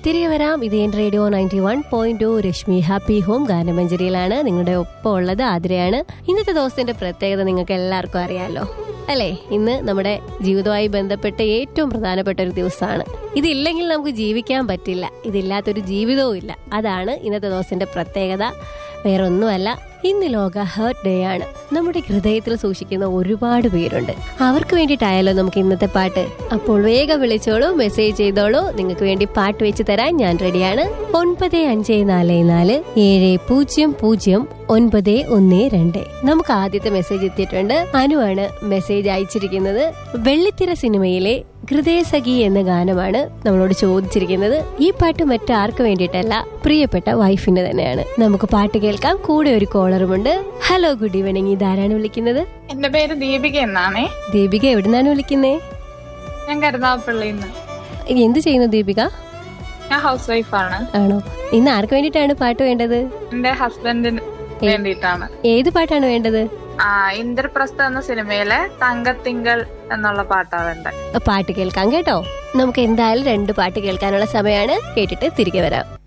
തിരികെ വരാം ഇത് എൻ radio ninety one point two Rashmi happy home ഗാനമഞ്ജരിയിലാണ് നിങ്ങളുടെ ഒപ്പം ഉള്ളത് ആതിരയാണ് ഇന്നത്തെ ദിവസത്തിന്റെ പ്രത്യേകത നിങ്ങൾക്ക് എല്ലാവർക്കും അറിയാലോ അല്ലേ ഇന്ന് നമ്മുടെ ജീവിതവുമായി ബന്ധപ്പെട്ട ഏറ്റവും പ്രധാനപ്പെട്ട ഒരു ദിവസമാണ് ഇതില്ലെങ്കിൽ നമുക്ക് ജീവിക്കാൻ പറ്റില്ല ഇതില്ലാത്തൊരു ജീവിതവും ഇല്ല അതാണ് ഇന്നത്തെ ദിവസത്തിന്റെ പ്രത്യേകത വേറൊന്നുമല്ല ഇന്ന് ലോക ഹേർട്ട് ഡേ ആണ് നമ്മുടെ ഹൃദയത്തിൽ സൂക്ഷിക്കുന്ന ഒരുപാട് പേരുണ്ട് അവർക്ക് വേണ്ടിയിട്ടായാലോ നമുക്ക് ഇന്നത്തെ പാട്ട് അപ്പോൾ വേഗം വിളിച്ചോളൂ മെസ്സേജ് ചെയ്തോളൂ നിങ്ങൾക്ക് വേണ്ടി പാട്ട് വെച്ച് തരാൻ ഞാൻ റെഡിയാണ് ഒൻപത് അഞ്ച് നാല് നാല് ഏഴ് പൂജ്യം പൂജ്യം ഒൻപത് ഒന്ന് രണ്ട് നമുക്ക് ആദ്യത്തെ മെസ്സേജ് എത്തിയിട്ടുണ്ട് അനുവാണ് മെസ്സേജ് അയച്ചിരിക്കുന്നത് വെള്ളിത്തിര സിനിമയിലെ ഹൃദയസഖി എന്ന ഗാനമാണ് നമ്മളോട് ചോദിച്ചിരിക്കുന്നത് ഈ പാട്ട് മറ്റാർക്ക് വേണ്ടിയിട്ടല്ല പ്രിയപ്പെട്ട വൈഫിന് തന്നെയാണ് നമുക്ക് പാട്ട് കേൾക്കാം കൂടെ ഒരു കോളറുമുണ്ട് ഹലോ ഗുഡ് ഈവനിങ് ഇതാരാണ് വിളിക്കുന്നത് എന്റെ പേര് ദീപിക എന്നാണേ ദീപിക എവിടുന്നാണ് വിളിക്കുന്നേ ഞാൻ കരുനാഗപ്പള്ളിന്ന് എന്ത് ചെയ്യുന്നു ദീപിക ഞാൻ ഹൗസ് വൈഫാണ് ആണോ ഇന്ന് ആർക്ക് വേണ്ടിയിട്ടാണ് പാട്ട് വേണ്ടത് എന്റെ ഹസ്ബൻഡിന് വേണ്ടിയിട്ടാണ് ഏത് പാട്ടാണ് വേണ്ടത് ആ ഇന്ദ്രപ്രസ്ഥ എന്ന സിനിമയിലെ തങ്കത്തിങ്കൾ എന്നുള്ള പാട്ടാ വേണ്ടത് പാട്ട് കേൾക്കാം കേട്ടോ നമുക്ക് എന്തായാലും രണ്ട് പാട്ട് കേൾക്കാനുള്ള സമയമാണ് കേട്ടിട്ട് തിരികെ വരാം